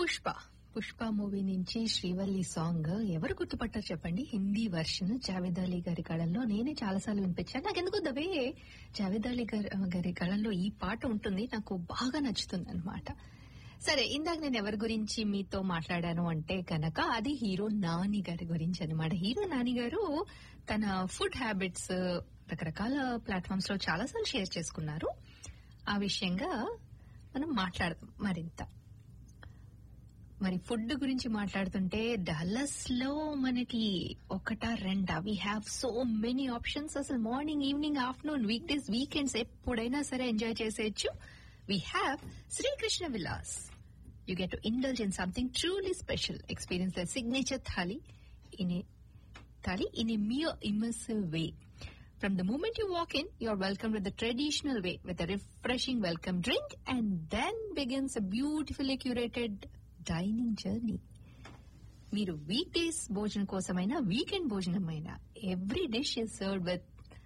Pushpa Pushpa movie నుంచి Srivalli song ఎవరు గుర్తుపట్టారు చెప్పండి హిందీ వర్షన్ జావేద్ అలీ గారి కళంలో నేనే చాలాసార్లు వినిపించాను నాకెందుకు దవే జావేద్ అలీ గారి గారి కళంలో ఈ పాట ఉంటుంది నాకు బాగా నచ్చుతుంది అనమాట సరే ఇందాక నేను ఎవరి గురించి మీతో మాట్లాడాను అంటే కనుక అది హీరో నాని గారి గురించి అనమాట హీరో నాని గారు తన ఫుడ్ హ్యాబిట్స్ రకరకాల ప్లాట్ఫామ్స్ లో చాలాసార్లు షేర్ చేసుకున్నారు ఆ విషయంగా మనం మాట్లాడదాం మరింత మరి ఫుడ్ గురించి మాట్లాడుతుంటే డల్లస్ లో మనకి ఒకటా రెండా we have so many options అసలు morning evening afternoon weekdays weekends ఎప్పుడైనా సరే ఎంజాయ్ చేసేయచ్చు we have Srikrishna Vilas you get to indulge in something truly special experience the signature thali in a thali in a more immersive way From the moment you walk in, you're welcomed with the traditional way with a refreshing welcome drink and then begins a beautifully curated dining journey. మీరు weekdays భోజనం కోసమైనా weekend భోజనమైనా every dish is serve with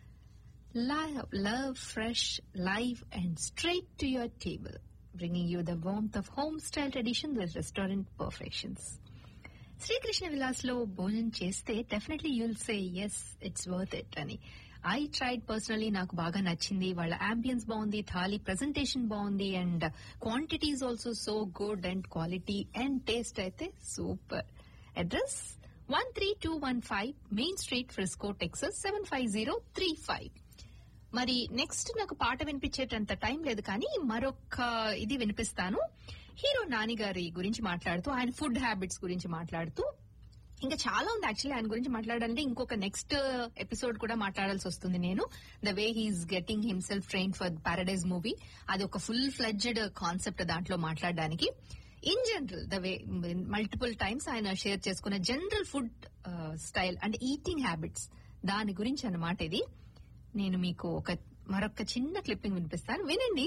love fresh live and straight to your table bringing you the warmth of home style tradition with restaurant perfections Srikrishna Vilas లో భోజనం చేస్తే definitely you'll say yes it's worth it అని I tried personally నాకు బాగా నచ్చింది వాళ్ళ ambience బాగుంది thali presentation బాగుంది and quantities also so good and quality and taste అయితే super address one three two one five main street Frisco Texas seven five zero three five మరి next నాకు పాట వినిపించేటంత టైం లేదు కానీ మరొక ఇది వినిపిస్తాను హీరో నాని గారి గురించి మాట్లాడుతూ ఆయన ఫుడ్ హ్యాబిట్స్ గురించి మాట్లాడుతూ ఇంకా చాలా ఉంది యాక్చువల్లీ ఆయన గురించి మాట్లాడాలంటే ఇంకొక నెక్స్ట్ ఎపిసోడ్ కూడా మాట్లాడాల్సి వస్తుంది నేను the way he's getting himself train for Paradise movie అది ఒక ఫుల్ ఫ్లెడ్జ్డ్ కాన్సెప్ట్ దాంట్లో మాట్లాడడానికి in general the way multiple times ఆయన షేర్ చేసుకున్న జనరల్ ఫుడ్ స్టైల్ అంటే ఈటింగ్ హ్యాబిట్స్ దాని గురించి అన్నమాట ఇది నేను మీకు ఒక మరొక చిన్న క్లిప్పింగ్ వినిపిస్తాను వినండి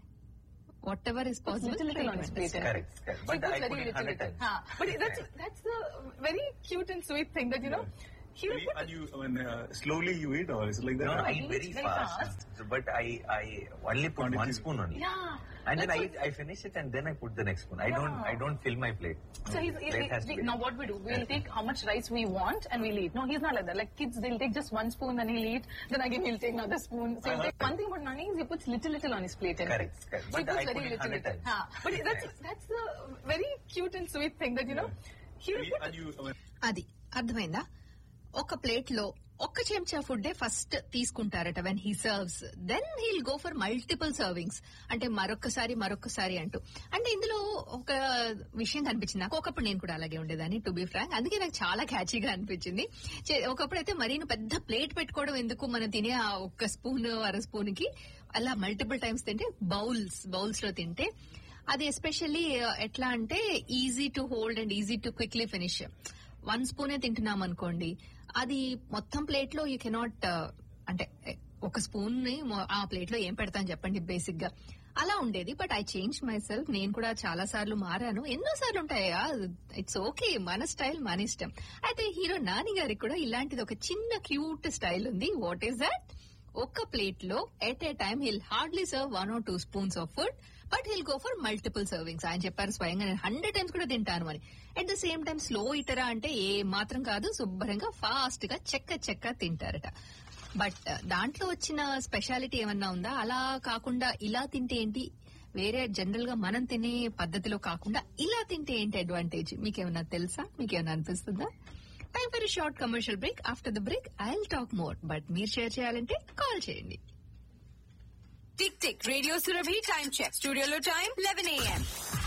whatever is Little, little on his plate. Possible Correct, correct. But But I very put it little, 100 little. times. Huh. But that's that's the very cute and sweet thing that you know. He will put And you, when, uh, slowly you eat, or is it like that? No, no, I He eat very eats very fast, fast. but I I only put one Quantity. spoon only. yeah. And then I That's eat, I finish it and then I put the next spoon. I don't Yeah. I don't fill my plate. So he's, he, plate has to we, be- now what we do, we'll take how much rice we want and we'll eat. No, he's not like that. Like kids, they'll take just one spoon and he'll eat. Then again he'll take another spoon. So he'll take one thing about Nani is he puts little little on his plate. and Correct, eats. correct. So he But puts I very put it little 100 little. times. Huh. But that's that's the very cute and sweet thing that you know. He will put And you, when, అది అర్థమైందా ఒక plate లో ఒక్క చెంచా ఫుడ్డే first తీసుకుంటారట when he serves then he'll go for multiple servings అంటే మరొకసారి మరొకసారి అంటూ అంటే ఇందులో ఒక విషయం కనిపించింది నాకు ఒకప్పుడు నేను కూడా అలాగే ఉండేదాన్ని టు బి ఫ్రాంక్ అందుకే నాకు చాలా క్యాచీగా అనిపించింది చే- ఒకప్పుడు అయితే మరీ పెద్ద ప్లేట్ పెట్టుకోవడం ఎందుకు మనం తినే ఆ ఒక్క స్పూన్ అర స్పూన్ కి అలా మల్టిపుల్ టైమ్స్ తింటే బౌల్స్ బౌల్స్ లో తింటే అది ఎస్పెషల్లీ ఎట్లా అంటే easy to hold and easy to quickly finish one స్పూనే తింటున్నాం అనుకోండి అది మొత్తం ప్లేట్ లో యూ కెనాట్ అంటే ఒక స్పూన్ ని మొ- ఆ ప్లేట్ లో ఏం పెడతాను చెప్పండి బేసిక్ గా అలా ఉండేది but I change myself నేను కూడా చాలా సార్లు మారాను ఎన్నో సార్లు ఉంటాయా ఇట్స్ ఓకే మన స్టైల్ మన ఇష్టం అయితే హీరో నాని గారికి కూడా ఇలాంటిది ఒక చిన్న క్యూట్ స్టైల్ ఉంది వాట్ ఈస్ దట్ ఒక్క ప్లేట్ లో at a time he'll hardly serve one or two spoons of food but he'll go for multiple servings ఆయన చెప్పారు స్వయంగా నేను హండ్రెడ్ టైమ్స్ కూడా తింటాను అని at the same time slow ఇటరా అంటే ఏ మాత్రం కాదు శుభ్రంగా ఫాస్ట్ గా చెక్క చెక్క తింటారట బట్ దాంట్లో వచ్చిన స్పెషాలిటీ ఏమన్నా ఉందా అలా కాకుండా ఇలా తింటే ఏంటి వేరే జనరల్ గా మనం తినే పద్ధతిలో కాకుండా ఇలా తింటే ఏంటి అడ్వాంటేజ్ మీకేమన్నా తెలుసా మీకేమన్నా అనిపిస్తుందా time for short commercial break after the break I talk more but మీరు షేర్ చేయాలంటే కాల్ చేయండి tick tick radio Surabhi time check స్టూడియోలో టైం లెవెన్ ఏఎం